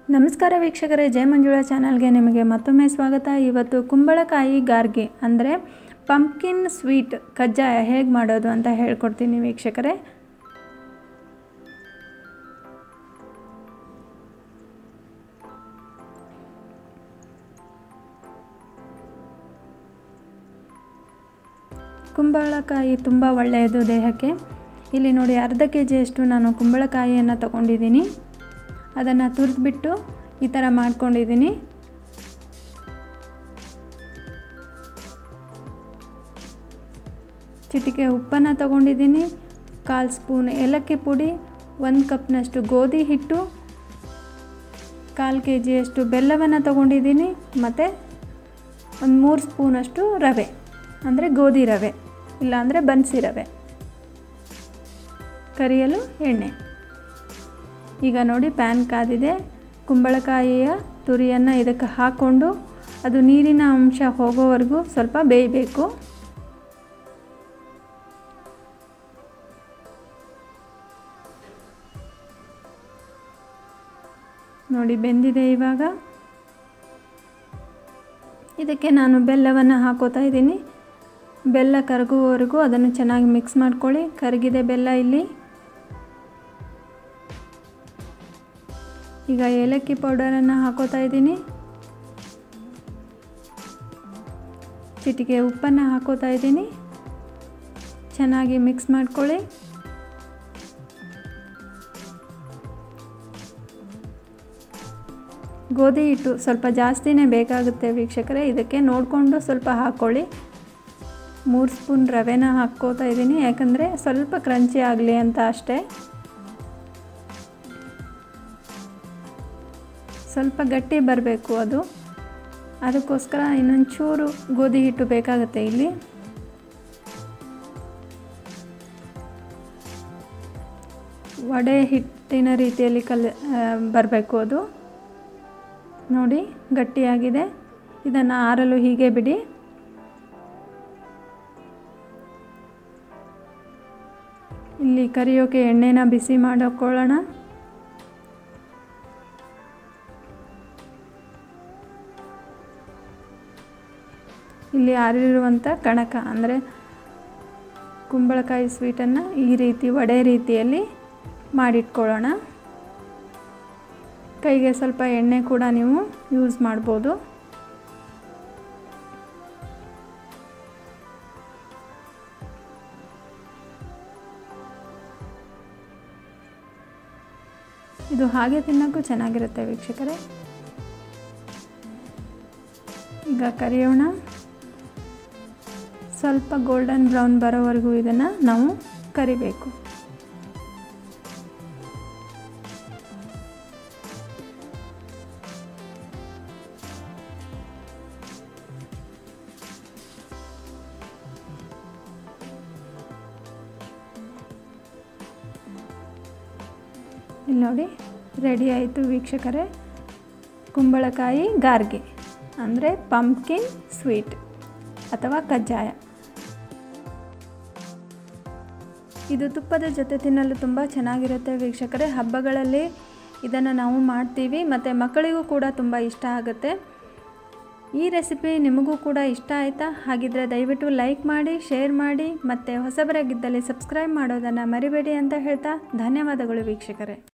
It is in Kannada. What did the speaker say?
ನಮಸ್ಕಾರ ವೀಕ್ಷಕರೇ ಜಯ ಮಂಜುಳಾ ಚಾನಲ್ಗೆ ನಿಮಗೆ ಮತ್ತೊಮ್ಮೆ ಸ್ವಾಗತ ಇವತ್ತು ಕುಂಬಳಕಾಯಿ ಗಾರ್ಗೆ ಅಂದರೆ ಪಂಪ್ಕಿನ್ ಸ್ವೀಟ್ ಕಜ್ಜಾಯ ಹೇಗೆ ಮಾಡೋದು ಅಂತ ಹೇಳ್ಕೊಡ್ತೀನಿ ವೀಕ್ಷಕರೇ ಕುಂಬಳಕಾಯಿ ತುಂಬ ಒಳ್ಳೆಯದು ದೇಹಕ್ಕೆ ಇಲ್ಲಿ ನೋಡಿ ಅರ್ಧ ಕೆ ಜಿಯಷ್ಟು ನಾನು ಕುಂಬಳಕಾಯಿಯನ್ನು ತಗೊಂಡಿದ್ದೀನಿ ಅದನ್ನು ತುರಿದ್ಬಿಟ್ಟು ಈ ಥರ ಮಾಡ್ಕೊಂಡಿದ್ದೀನಿ ಚಿಟಿಕೆ ಉಪ್ಪನ್ನು ತಗೊಂಡಿದ್ದೀನಿ ಕಾಲು ಸ್ಪೂನ್ ಏಲಕ್ಕಿ ಪುಡಿ ಒಂದು ಕಪ್ನಷ್ಟು ಗೋಧಿ ಹಿಟ್ಟು ಕಾಲು ಕೆ ಜಿಯಷ್ಟು ಬೆಲ್ಲವನ್ನು ತಗೊಂಡಿದ್ದೀನಿ ಮತ್ತು ಒಂದು ಮೂರು ಸ್ಪೂನಷ್ಟು ರವೆ ಅಂದರೆ ಗೋಧಿ ರವೆ ಇಲ್ಲಾಂದರೆ ಬನ್ಸಿ ರವೆ ಕರಿಯಲು ಎಣ್ಣೆ ಈಗ ನೋಡಿ ಪ್ಯಾನ್ ಕಾದಿದೆ ಕುಂಬಳಕಾಯಿಯ ತುರಿಯನ್ನು ಇದಕ್ಕೆ ಹಾಕ್ಕೊಂಡು ಅದು ನೀರಿನ ಅಂಶ ಹೋಗೋವರೆಗೂ ಸ್ವಲ್ಪ ಬೇಯಬೇಕು ನೋಡಿ ಬೆಂದಿದೆ ಇವಾಗ ಇದಕ್ಕೆ ನಾನು ಬೆಲ್ಲವನ್ನು ಹಾಕೋತಾ ಇದ್ದೀನಿ ಬೆಲ್ಲ ಕರಗುವವರೆಗೂ ಅದನ್ನು ಚೆನ್ನಾಗಿ ಮಿಕ್ಸ್ ಮಾಡ್ಕೊಳ್ಳಿ ಕರಗಿದೆ ಬೆಲ್ಲ ಇಲ್ಲಿ ಈಗ ಏಲಕ್ಕಿ ಪೌಡರನ್ನು ಹಾಕೋತಾ ಇದ್ದೀನಿ ಚಿಟಿಕೆ ಉಪ್ಪನ್ನು ಹಾಕೋತಾ ಇದ್ದೀನಿ ಚೆನ್ನಾಗಿ ಮಿಕ್ಸ್ ಮಾಡ್ಕೊಳ್ಳಿ ಗೋಧಿ ಹಿಟ್ಟು ಸ್ವಲ್ಪ ಜಾಸ್ತಿನೇ ಬೇಕಾಗುತ್ತೆ ವೀಕ್ಷಕರೇ ಇದಕ್ಕೆ ನೋಡಿಕೊಂಡು ಸ್ವಲ್ಪ ಹಾಕ್ಕೊಳ್ಳಿ ಮೂರು ಸ್ಪೂನ್ ರವೆನ ಹಾಕ್ಕೋತಾ ಇದ್ದೀನಿ ಯಾಕಂದರೆ ಸ್ವಲ್ಪ ಕ್ರಂಚಿ ಆಗಲಿ ಅಂತ ಅಷ್ಟೇ ಸ್ವಲ್ಪ ಗಟ್ಟಿ ಬರಬೇಕು ಅದು ಅದಕ್ಕೋಸ್ಕರ ಇನ್ನೊಂದು ಚೂರು ಗೋಧಿ ಹಿಟ್ಟು ಬೇಕಾಗುತ್ತೆ ಇಲ್ಲಿ ವಡೆ ಹಿಟ್ಟಿನ ರೀತಿಯಲ್ಲಿ ಕಲ್ ಬರಬೇಕು ಅದು ನೋಡಿ ಗಟ್ಟಿಯಾಗಿದೆ ಇದನ್ನು ಆರಲು ಹೀಗೆ ಬಿಡಿ ಇಲ್ಲಿ ಕರಿಯೋಕೆ ಎಣ್ಣೆನ ಬಿಸಿ ಮಾಡೋಕೊಳ್ಳೋಣ ಇಲ್ಲಿ ಆರಿರುವಂಥ ಕಣಕ ಅಂದರೆ ಕುಂಬಳಕಾಯಿ ಸ್ವೀಟನ್ನು ಈ ರೀತಿ ವಡೆ ರೀತಿಯಲ್ಲಿ ಮಾಡಿಟ್ಕೊಳ್ಳೋಣ ಕೈಗೆ ಸ್ವಲ್ಪ ಎಣ್ಣೆ ಕೂಡ ನೀವು ಯೂಸ್ ಮಾಡ್ಬೋದು ಇದು ಹಾಗೆ ತಿನ್ನೋಕ್ಕೂ ಚೆನ್ನಾಗಿರುತ್ತೆ ವೀಕ್ಷಕರೇ ಈಗ ಕರಿಯೋಣ ಸ್ವಲ್ಪ ಗೋಲ್ಡನ್ ಬ್ರೌನ್ ಬರೋವರೆಗೂ ಇದನ್ನು ನಾವು ಕರಿಬೇಕು ಇಲ್ಲಿ ನೋಡಿ ರೆಡಿ ಆಯಿತು ವೀಕ್ಷಕರೇ ಕುಂಬಳಕಾಯಿ ಗಾರ್ಗೆ ಅಂದರೆ ಪಂಪ್ಕಿನ್ ಸ್ವೀಟ್ ಅಥವಾ ಕಜ್ಜಾಯ ಇದು ತುಪ್ಪದ ಜೊತೆ ತಿನ್ನಲು ತುಂಬ ಚೆನ್ನಾಗಿರುತ್ತೆ ವೀಕ್ಷಕರೇ ಹಬ್ಬಗಳಲ್ಲಿ ಇದನ್ನು ನಾವು ಮಾಡ್ತೀವಿ ಮತ್ತು ಮಕ್ಕಳಿಗೂ ಕೂಡ ತುಂಬ ಇಷ್ಟ ಆಗುತ್ತೆ ಈ ರೆಸಿಪಿ ನಿಮಗೂ ಕೂಡ ಇಷ್ಟ ಆಯಿತಾ ಹಾಗಿದ್ರೆ ದಯವಿಟ್ಟು ಲೈಕ್ ಮಾಡಿ ಶೇರ್ ಮಾಡಿ ಮತ್ತು ಹೊಸಬರಾಗಿದ್ದಲ್ಲಿ ಸಬ್ಸ್ಕ್ರೈಬ್ ಮಾಡೋದನ್ನು ಮರಿಬೇಡಿ ಅಂತ ಹೇಳ್ತಾ ಧನ್ಯವಾದಗಳು ವೀಕ್ಷಕರೇ